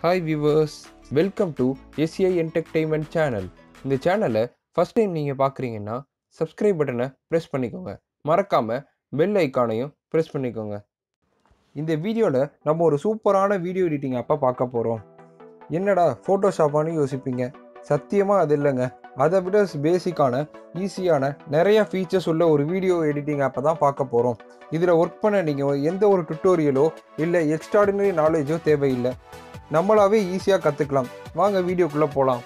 Hi viewers welcome to SI entertainment channel இந்த சேனலை first time நீங்கள் பார்க்குறீங்கன்னா சப்ஸ்கிரைப் பட்டனை ப்ரெஸ் பண்ணிக்கோங்க மறக்காமல் பெல் ஐக்கானையும் ப்ரெஸ் பண்ணிக்கோங்க இந்த வீடியோவில் நம்ம ஒரு சூப்பரான வீடியோ எடிட்டிங் ஆப்பை பார்க்க போகிறோம் என்னடா ஃபோட்டோஷாப்பான்னு யோசிப்பீங்க சத்தியமாக அது இல்லைங்க அதை விட பேசிக்கான ஈஸியான நிறைய ஃபீச்சர்ஸ் உள்ள ஒரு வீடியோ எடிட்டிங் ஆப்பை தான் பார்க்க போகிறோம் இதில் ஒர்க் பண்ண நீங்கள் எந்த ஒரு டுட்டோரியலோ இல்லை எக்ஸ்ட்ராடினரி நாலேஜோ தேவையில்லை நம்மளாவே ஈஸியாக கற்றுக்கலாம் வாங்க வீடியோக்குள்ளே போகலாம்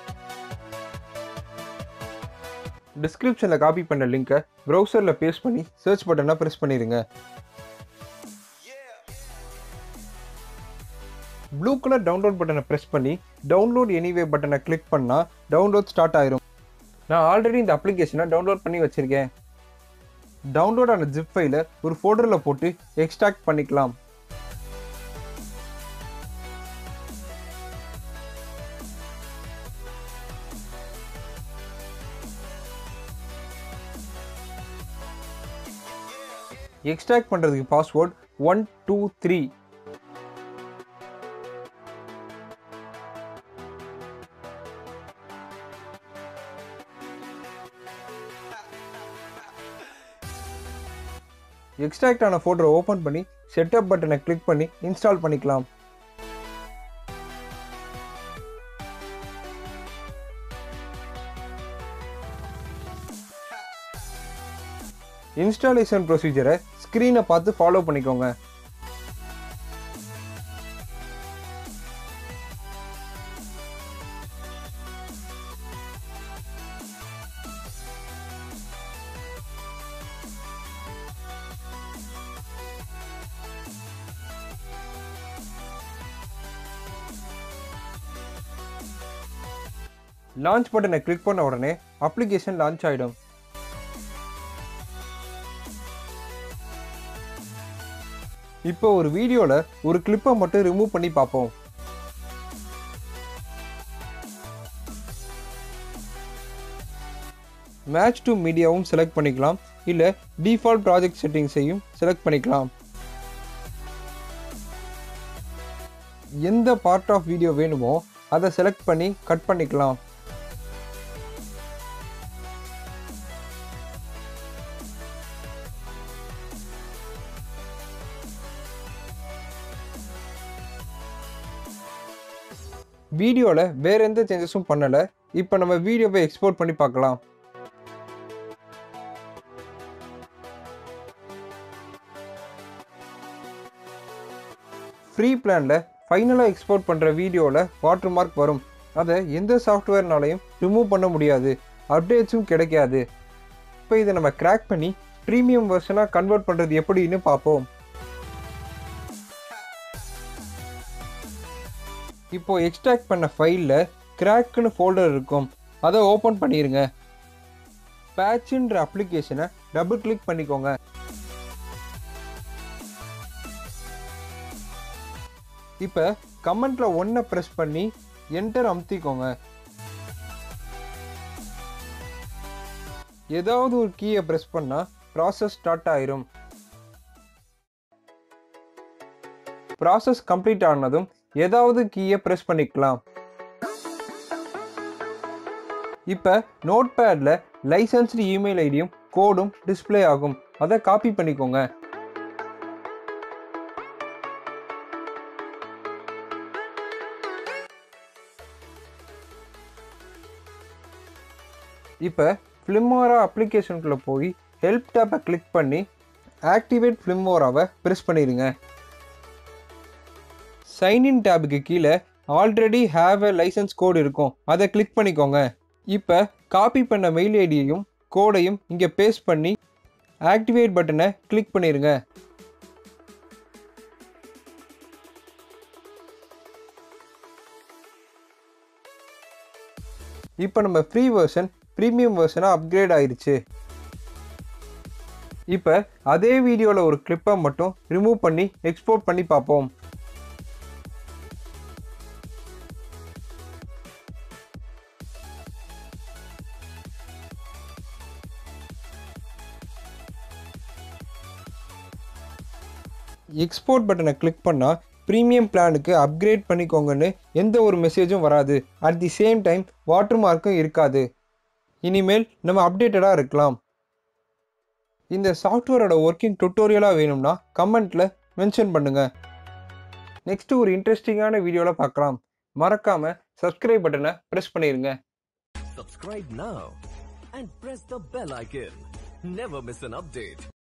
டிஸ்கிரிப்ஷனில் காப்பி பண்ண லிங்கை ப்ரௌசரில் பேஸ்ட் பண்ணி சர்ச் பட்டனை ப்ரெஸ் பண்ணிடுங்க ப்ளூ கலர் டவுன்லோட் பட்டனை ப்ரெஸ் பண்ணி டவுன்லோட் எனிவே பட்டனை கிளிக் பண்ணால் டவுன்லோட் ஸ்டார்ட் ஆயிரும் நான் ஆல்ரெடி இந்த அப்ளிகேஷனை டவுன்லோட் பண்ணி வச்சுருக்கேன் டவுன்லோட் ஆன ஜிப் ஃபைலை ஒரு ஃபோல்டரில் போட்டு எக்ஸ்ட்ராக்ட் பண்ணிக்கலாம் எக்ஸ்ட்ராக்ட் பண்ணுறதுக்கு password one two three extract ஆன ஃபோட்டோ ஓப்பன் பண்ணி செட்டப் பட்டனை கிளிக் பண்ணி இன்ஸ்டால் பண்ணிக்கலாம் இன்ஸ்டாலேஷன் ப்ரொசீஜரை ஸ்க்ரீனை பார்த்து ஃபாலோ பண்ணிக்கோங்க லான்ச் பட்டனை கிளிக் பண்ண உடனே அப்ளிகேஷன் லான்ச் ஆகிடும் இப்போ ஒரு வீடியோவில் ஒரு கிளிப்பை மட்டும் ரிமூவ் பண்ணி பார்ப்போம் மேட்ச் டு மீடியாவும் செலக்ட் பண்ணிக்கலாம் இல்லை டிஃபால்ட் ப்ராஜெக்ட் செட்டிங்ஸையும் செலக்ட் பண்ணிக்கலாம் எந்த பார்ட் ஆஃப் வீடியோ வேணுமோ அதை செலக்ட் பண்ணி கட் பண்ணிக்கலாம் வீடியோவில் வேற எந்த சேஞ்சஸும் பண்ணலை இப்போ நம்ம வீடியோவை எக்ஸ்போர்ட் பண்ணி பார்க்கலாம் ஃப்ரீ பிளானில் ஃபைனலாக எக்ஸ்போர்ட் பண்ணுற வீடியோவில் வாட்டர் மார்க் வரும் அதை எந்த சாஃப்ட்வேர்னாலையும் ரிமூவ் பண்ண முடியாது அப்டேட்ஸும் கிடைக்காது இப்போ இதை நம்ம கிராக் பண்ணி ப்ரீமியம் வெர்ஷனாக கன்வெர்ட் பண்ணுறது எப்படின்னு பார்ப்போம் இப்போ எக்ஸ்ட்ராக்ட் பண்ண ஃபைலில் கிராக்குன்னு ஃபோல்டர் இருக்கும் அதை ஓப்பன் பண்ணிடுங்க பேட்சுன்ற அப்ளிகேஷனை டபுள் கிளிக் பண்ணிக்கோங்க இப்போ கமெண்ட்டில் ஒன்றை ப்ரெஸ் பண்ணி என்டர் அமுத்திக்கோங்க ஏதாவது ஒரு கீயை ப்ரெஸ் பண்ணால் ப்ராசஸ் ஸ்டார்ட் ஆயிரும் ப்ராசஸ் கம்ப்ளீட் ஆனதும் ஏதாவது கீயை ப்ரெஸ் பண்ணிக்கலாம் இப்போ நோட் பேடில் லைசன்ஸ்டு இமெயில் ஐடியும் கோடும் டிஸ்பிளே ஆகும் அதை காப்பி பண்ணிக்கோங்க இப்போ ஃப்ளிம்மோரா அப்ளிகேஷனுக்குள்ளே போய் ஹெல்ப் டேப்பை கிளிக் பண்ணி ஆக்டிவேட் ஃப்ளிம்மோராவை ப்ரெஸ் பண்ணிடுங்க சைன்இன் டேபுக்கு கீழே already have a license code இருக்கும் அதை கிளிக் பண்ணிக்கோங்க இப்போ காப்பி பண்ண மெயில் ஐடியையும் கோடையும் இங்கே பேஸ்ட் பண்ணி ஆக்டிவேட் பட்டனை கிளிக் பண்ணிடுங்க இப்போ நம்ம ஃப்ரீ வெர்ஷன் ப்ரீமியம் வெர்ஷனாக அப்கிரேட் ஆயிடுச்சு இப்போ அதே வீடியோவில் ஒரு கிளிப்பை மட்டும் ரிமூவ் பண்ணி எக்ஸ்போர்ட் பண்ணி பார்ப்போம் எக்ஸ்போர்ட் பட்டனை கிளிக் பண்ணால் ப்ரீமியம் பிளானுக்கு அப்கிரேட் பண்ணிக்கோங்கன்னு எந்த ஒரு மெசேஜும் வராது at the same time water மார்க்கும் இருக்காது இனிமேல் நம்ம அப்டேட்டடாக இருக்கலாம் இந்த சாஃப்ட்வேரோட ஒர்க்கிங் டுட்டோரியலாக வேணும்னா கமெண்ட்டில் மென்ஷன் பண்ணுங்கள் நெக்ஸ்ட் ஒரு இன்ட்ரெஸ்டிங்கான வீடியோவில் பார்க்கலாம் மறக்காமல் சப்ஸ்கிரைப் பட்டனை ப்ரெஸ் பண்ணிடுங்க Subscribe now and press the bell icon. Never miss an update.